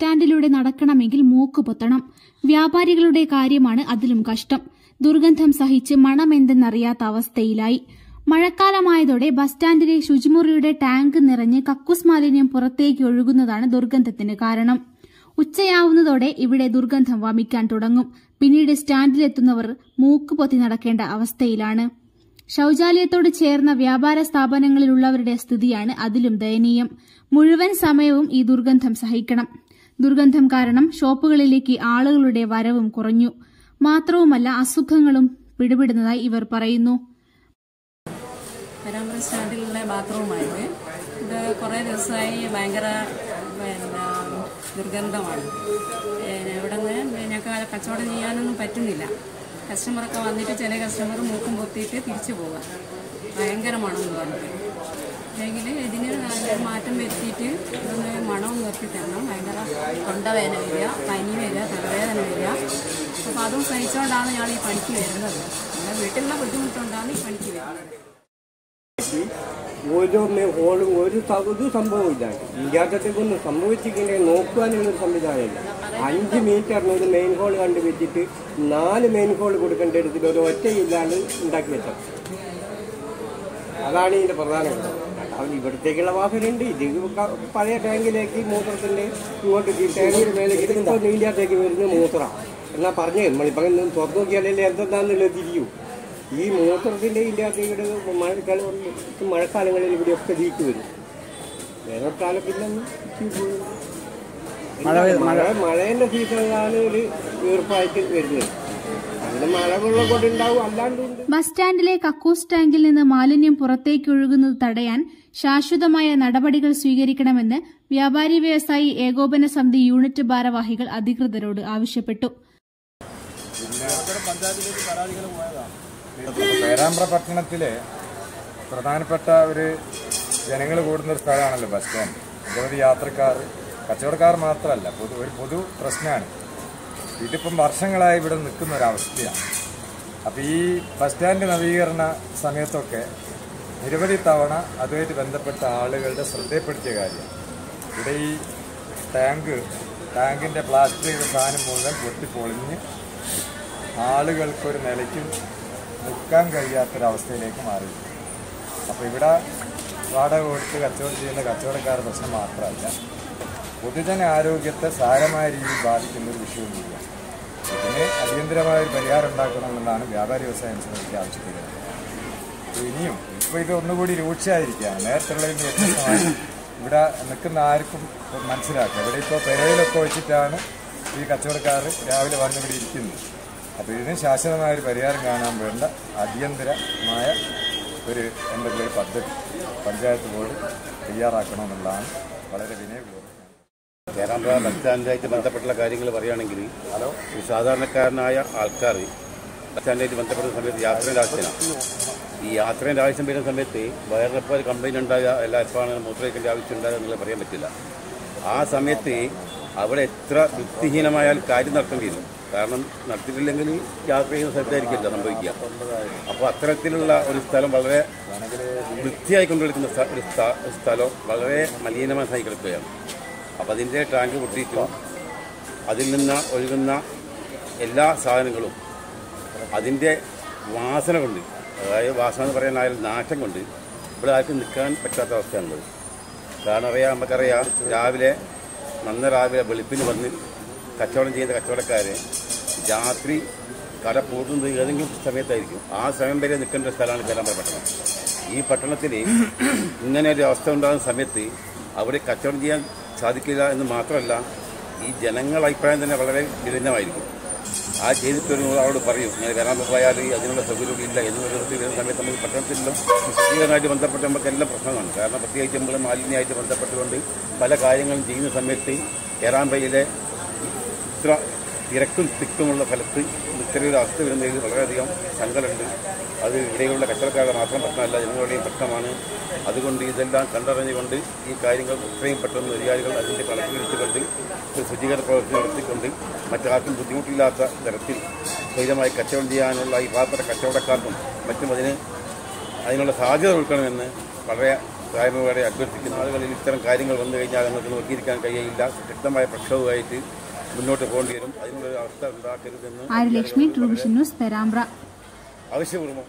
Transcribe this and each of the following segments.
സ്റ്റാൻഡിലൂടെ നടക്കണമെങ്കിൽ മൂക്ക് പൊത്തണം വ്യാപാരികളുടെ കാര്യമാണ് അതിലും കഷ്ടം ദുർഗന്ധം സഹിച്ച് മണമെന്തെന്നറിയാത്ത അവസ്ഥയിലായി മഴക്കാലമായതോടെ ബസ് സ്റ്റാൻഡിലെ ശുചിമുറിയുടെ ടാങ്ക് നിറഞ്ഞ് കക്കൂസ് മാലിന്യം പുറത്തേക്ക് ഒഴുകുന്നതാണ് ദുർഗന്ധത്തിന് കാരണം ഉച്ചയാവുന്നതോടെ ഇവിടെ ദുർഗന്ധം വമിക്കാൻ തുടങ്ങും പിന്നീട് സ്റ്റാൻഡിലെത്തുന്നവർ മൂക്ക് പൊത്തി നടക്കേണ്ട അവസ്ഥയിലാണ് ശൌചാലയത്തോട് ചേർന്ന വ്യാപാര സ്ഥാപനങ്ങളിലുള്ളവരുടെ സ്ഥിതിയാണ് അതിലും ദയനീയം മുഴുവൻ സമയവും ഈ ദുർഗന്ധം സഹിക്കണം ദുർഗന്ധം കാരണം ഷോപ്പുകളിലേക്ക് ആളുകളുടെ വരവും കുറഞ്ഞു മാത്രവുമല്ല അസുഖങ്ങളും പിടിപെടുന്നതായി ഇവർ പറയുന്നു പെരാമ്പ്ര സ്റ്റാൻഡിലുള്ള ബാത്റൂമായത് ഇത് കുറേ ദിവസമായി ഭയങ്കര പിന്നെ ദുർഗന്ധമാണ് പിന്നെ ഇവിടെ നിന്ന് ഞങ്ങൾക്ക് കച്ചവടം ചെയ്യാനൊന്നും പറ്റുന്നില്ല കസ്റ്റമറൊക്കെ വന്നിട്ട് ചില കസ്റ്റമർ മൂക്കും പൊത്തിയിട്ട് തിരിച്ചു പോകാം ഭയങ്കര മണമെന്ന് പറഞ്ഞിട്ട് അല്ലെങ്കിൽ ഇതിന് നല്ല മാറ്റം വരുത്തിയിട്ട് ഇതൊന്ന് മണം നിർത്തി തരണം ഭയങ്കര തൊണ്ടവേദന വരിക പനി വരിക തലവേദന വരിക അപ്പോൾ അതും സഹിച്ചുകൊണ്ടാണ് ഞാൻ ഈ പണിക്ക് വരുന്നത് നമ്മുടെ വീട്ടിലുള്ള ബുദ്ധിമുട്ടുകൊണ്ടാണ് ഈ പണിക്ക് വരുന്നത് ഓരോ മേ- ഹോളും ഒരു സ- ഒരു സംഭവമില്ല ഇല്ലാത്തതൊന്നും സംഭവിച്ചിട്ടുണ്ടെങ്കിൽ നോക്കുവാനുള്ളൊരു സംവിധാനമില്ല അഞ്ച് മീറ്ററിന് ഒരു മെയിൻ ഹോൾ കണ്ടു വെച്ചിട്ട് നാല് മെയിൻ ഹോൾ കൊടുക്കേണ്ട ഇടത്തിൽ ഒരു ഒറ്റയില്ലാണ്ട് ഉണ്ടാക്കി വെച്ചത് അതാണ് ഇതിന്റെ പ്രധാന ഘടകം അത് ഇവിടത്തേക്കുള്ള വാഹനമുണ്ട് ഇത് ക- പഴയ ടാങ്കിലേക്ക് മൂത്രത്തിന്റെ ഇങ്ങോട്ട് ഈ ടാങ്കിന്റെ മേലേക്ക് ഇപ്പോൾ നീന്തിയത്തേക്ക് വരുന്ന മൂത്രം എന്നാ പറഞ്ഞു നമ്മളിപ്പം തുറന്നു നോക്കിയാലല്ലേ എന്തെന്നാന്നുള്ളത് തിരിയൂ ഈ മൂത്രത്തിന്റെ ഇതിൻ്റെ അകത്തേക്ക് മഴക്കാലം മഴക്കാലങ്ങളിൽ ഇവിടെയൊക്കെ ലീക്ക് വരും വേനൽക്കാലത്തിലൊന്നും മഴ മഴേന്റെ സീസണിലാണ് ഒരു ഈർപ്പായിട്ട് വരുന്നത് അതിന് മഴ വെള്ളം കൊണ്ടുണ്ടാവും അല്ലാണ്ടുണ്ട് ബസ് സ്റ്റാൻഡിലെ കക്കൂസ് ടാങ്കിൽ നിന്ന് മാലിന്യം പുറത്തേക്ക് ഒഴുകുന്നത് തടയാൻ ശാശ്വതമായ നടപടികൾ സ്വീകരിക്കണമെന്ന് വ്യാപാരി വ്യവസായി ഏകോപന സമിതി യൂണിറ്റ് ഭാരവാഹികൾ അധികൃതരോട് ആവശ്യപ്പെട്ടു പേരാമ്പ്ര പട്ടണത്തിലെ പ്രധാനപ്പെട്ട ഒരു ജനങ്ങൾ കൂടുന്ന ഒരു സ്ഥലമാണല്ലോ ബസ് സ്റ്റാൻഡ് നിരവധി യാത്രക്കാർ കച്ചവടക്കാർ മാത്രമല്ല പൊതു ഒരു പൊതു പ്രശ്നമാണ് ഇതിപ്പം വർഷങ്ങളായി ഇവിടെ നിൽക്കുന്ന ഒരവസ്ഥയാണ് അപ്പോൾ ഈ ബസ് സ്റ്റാൻഡ് നവീകരണ സമയത്തൊക്കെ നിരവധി തവണ അതുമായിട്ട് ബന്ധപ്പെട്ട ആളുകളുടെ ശ്രദ്ധയപ്പെടുത്തിയ കാര്യം ഇവിടെ ഈ ടാങ്ക് ടാങ്കിൻ്റെ പ്ലാസ്റ്റിക് ചെയ്ത സാധനം മുഴുവൻ പൊട്ടിപ്പൊളിഞ്ഞ് ആളുകൾക്കൊരു നിലയ്ക്കും നിൽക്കാൻ കഴിയാത്തൊരവസ്ഥയിലേക്ക് മാറി അപ്പോൾ ഇവിടെ വാടക കൊടുത്ത് കച്ചവടം ചെയ്യുന്ന കച്ചവടക്കാരുടെ പ്രശ്നം മാത്രമല്ല പൊതുജന ആരോഗ്യത്തെ സാരമായ രീതിയിൽ ബാധിക്കുന്ന ഒരു വിഷയവും കൂടിയാണ് ഇതിന് അടിയന്തരമായ ഒരു പരിഹാരം ഉണ്ടാക്കണമെന്നാണ് വ്യാപാരി വ്യവസായ സമിതിക്ക് ആവശ്യപ്പെടുന്നത് അപ്പോൾ ഇനിയും ഇപ്പോൾ ഇത് ഒന്നുകൂടി രൂക്ഷമായിരിക്കുകയാണ് നേരത്തുള്ളതിൽ നിന്ന് വ്യത്യസ്തമായി ഇവിടെ നിൽക്കുന്ന ആർക്കും ഇപ്പം മനസ്സിലാക്കുക ഇവിടെ ഇപ്പോൾ പെരയിലൊക്കെ വെച്ചിട്ടാണ് ഈ കച്ചവടക്കാർ രാവിലെ വന്ന് ഇവിടെ ഇരിക്കുന്നത് അപ്പോൾ ഇതിന് ശാശ്വതമായ ഒരു പരിഹാരം കാണാൻ വേണ്ട അടിയന്തരമായ ഒരു എന്തെങ്കിലും ഒരു പദ്ധതി പഞ്ചായത്ത് ബോർഡ് തയ്യാറാക്കണമെന്നുള്ളതാണ് വളരെ വിനയപൂർവ്വം പേരാമ്പ്ര ബസ് സ്റ്റാൻഡായിട്ട് ബന്ധപ്പെട്ടുള്ള കാര്യങ്ങൾ പറയുകയാണെങ്കിൽ ഹലോ ഈ സാധാരണക്കാരനായ ആൾക്കാർ ബസ് സ്റ്റാൻഡായിട്ട് ബന്ധപ്പെടുന്ന സമയത്ത് യാത്രേൻ്റെ ആവശ്യമാണ് ഈ യാത്രേൻ്റെ ആവശ്യം വരുന്ന സമയത്ത് വയറിപ്പോൾ ഒരു കംപ്ലൈൻറ്റ് ഉണ്ടാകുക അല്ല എപ്പോഴാണ് മൂത്രയ്ക്കേണ്ട ആവശ്യം ഉണ്ടാകുക എന്നുള്ളത് പറയാൻ പറ്റില്ല ആ സമയത്ത് അവിടെ എത്ര വൃത്തിഹീനമായാൽ കാര്യം നടത്തേണ്ടി വരും കാരണം നടത്തിയിട്ടില്ലെങ്കിൽ യാത്ര ചെയ്യുന്ന സ്ഥലത്തായിരിക്കില്ല സംഭവിക്കുക അപ്പോൾ അത്തരത്തിലുള്ള ഒരു സ്ഥലം വളരെ വൃത്തിയായി കൊണ്ടുവരുന്ന സ്ഥ- ഒരു സ്ഥ- സ്ഥലം വളരെ മലിനമായി കിടക്കുകയാണ് അപ്പോൾ അതിൻ്റെ ടാങ്ക് പൊട്ടിയിട്ടും അതിൽ നിന്ന് ഒഴുകുന്ന എല്ലാ സാധനങ്ങളും അതിൻ്റെ വാസന കൊണ്ട് അതായത് വാസന എന്ന് പറയാനായാലും നാശം കൊണ്ട് ഇവിടെ ആർക്കും നിൽക്കാൻ പറ്റാത്ത അവസ്ഥയാണുള്ളത് കാരണം അറിയാം നമുക്കറിയാം രാവിലെ നന്ന രാവിലെ വെളുപ്പിന് വന്ന് കച്ചവടം ചെയ്യുന്ന കച്ചവടക്കാർ രാത്രി കട പൂട്ടുന്നത് ഏതെങ്കിലും സമയത്തായിരിക്കും ആ സമയം വരെ നിൽക്കേണ്ട ഒരു സ്ഥലമാണ് പേരാമ്പ്ര പട്ടണം ഈ പട്ടണത്തിൽ ഇങ്ങനെ ഒരു അവസ്ഥ ഉണ്ടാകുന്ന സമയത്ത് അവിടെ കച്ചവടം ചെയ്യാൻ സാധിക്കില്ല എന്ന് മാത്രമല്ല ഈ ജനങ്ങളുടെ അഭിപ്രായം തന്നെ വളരെ വിഭിന്നമായിരിക്കും ആ ചെയ്തിട്ട് ഒരു അവരോട് പറയും ഇങ്ങനെ വരാൻ പോയാൽ അതിനുള്ള സൗകര്യം ഇല്ല എന്ന് വിധത്തിൽ വരുന്ന സമയത്ത് നമുക്ക് പട്ടണത്തിലും ശുചീകരണമായിട്ട് ബന്ധപ്പെട്ട് നമുക്ക് എല്ലാം പ്രശ്നമാണ് കാരണം പ്രത്യേകിച്ച് നമ്മൾ മാലിന്യമായിട്ട് ബന്ധപ്പെട്ടുകൊണ്ട് പല കാര്യങ്ങളും ചെയ്യുന്ന സമയത്ത് ഏറാമ്പയിലെ ഇത്ര തിരക്കും തിക്കുമുള്ള സ്ഥലത്ത് ഇത്രയൊരു അവസ്ഥ വരുന്നതിൽ വളരെയധികം സങ്കടമുണ്ട് അത് ഇവിടെയുള്ള കച്ചവടക്കാരുടെ മാത്രം പ്രശ്നമല്ല ജനങ്ങളുടെയും പ്രശ്നമാണ് അതുകൊണ്ട് ഇതെല്ലാം കണ്ടറിഞ്ഞുകൊണ്ട് ഈ കാര്യങ്ങൾ എത്രയും പെട്ടെന്ന് അധികാരികൾ അതിൻ്റെ കണക്കിലെടുത്തുകൊണ്ട് ഒരു ശുചീകരണ പ്രവർത്തനം നടത്തിക്കൊണ്ട് മറ്റാർക്കും ബുദ്ധിമുട്ടില്ലാത്ത തരത്തിൽ സ്വൈരമായി കച്ചവടം ചെയ്യാനുള്ള ഈ പാവപ്പെട്ട കച്ചവടക്കാർക്കും മറ്റും അതിന് അതിനുള്ള സാധ്യത കൊടുക്കണമെന്ന് വളരെ പ്രായമുകളെ അഭ്യർത്ഥിക്കുന്ന ആളുകളിൽ ഇത്തരം കാര്യങ്ങൾ വന്നു കഴിഞ്ഞാൽ നമുക്ക് നോക്കിയിരിക്കാൻ കഴിയില്ല ശക്തമായ പ്രക്ഷോഭമായിട്ട് മുന്നോട്ട് പോകേണ്ടി വരും അതിനുള്ളൊരു അവസ്ഥ ഉണ്ടാക്കരുതെന്ന് ആര്യലക്ഷ്മി ട്രൂവിഷൻ ന്യൂസ് പെരാമ്പ്ര ആവശ്യപൂർവ്വം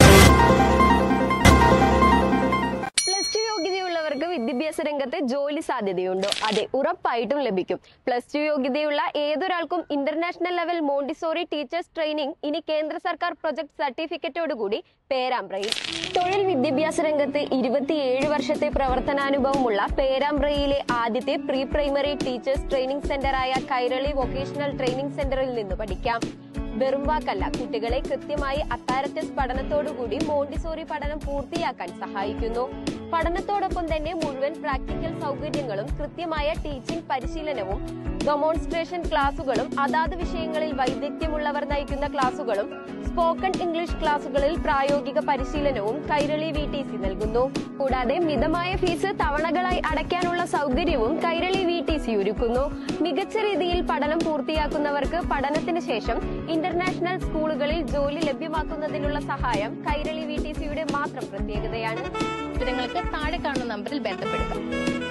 പ്ലസ് ടു യോഗ്യതയുള്ളവർക്ക് വിദ്യാഭ്യാസ രംഗത്ത് ജോലി സാധ്യതയുണ്ടോ അതെ ഉറപ്പായിട്ടും ലഭിക്കും പ്ലസ് ടു യോഗ്യതയുള്ള ഏതൊരാൾക്കും international level Montessori teachers training ഇനി കേന്ദ്ര സർക്കാർ പ്രൊജക്ട് സർട്ടിഫിക്കറ്റോടുകൂടി പേരാമ്പ്രയിൽ തൊഴിൽ വിദ്യാഭ്യാസ രംഗത്ത് ഇരുപത്തിയേഴ് വർഷത്തെ പ്രവർത്തനാനുഭവമുള്ള പേരാമ്പ്രയിലെ ആദ്യത്തെ പ്രീ പ്രൈമറി ടീച്ചേഴ്സ് ട്രെയിനിംഗ് സെന്ററായ കൈരളി വൊക്കേഷണൽ ട്രെയിനിംഗ് സെന്ററിൽ നിന്ന് പഠിക്കാം വെറും വാക്കല്ല കുട്ടികളെ കൃത്യമായി അത്താരറ്റസ് പഠനത്തോടുകൂടി മോണ്ടിസോറി പഠനം പൂർത്തിയാക്കാൻ സഹായിക്കുന്നു പഠനത്തോടൊപ്പം തന്നെ മുഴുവൻ പ്രാക്ടിക്കൽ സൗകര്യങ്ങളും കൃത്യമായ ടീച്ചിംഗ് പരിശീലനവും ഡെമോൺസ്ട്രേഷൻ ക്ലാസുകളും അതാത് വിഷയങ്ങളിൽ വൈദഗ്ധ്യമുള്ളവർ നയിക്കുന്ന ക്ലാസുകളും സ്പോക്കൺ ഇംഗ്ലീഷ് ക്ലാസുകളിൽ പ്രായോഗിക പരിശീലനവും കൈരളി വി ടി സി നൽകുന്നു കൂടാതെ മിതമായ ഫീസ് തവണകളായി അടയ്ക്കാനുള്ള സൗകര്യവും കൈരളി വി ടി സി ഒരുക്കുന്നു മികച്ച രീതിയിൽ പഠനം പൂർത്തിയാക്കുന്നവർക്ക് പഠനത്തിന് ശേഷം ഇന്റർനാഷണൽ സ്കൂളുകളിൽ ജോലി ലഭ്യമാക്കുന്നതിനുള്ള സഹായം കൈരളി വി ടി സിയുടെ മാത്രം പ്രത്യേകതയാണ് വിവരങ്ങൾക്ക് താഴെ കാണുന്ന നമ്പറിൽ ബന്ധപ്പെടുക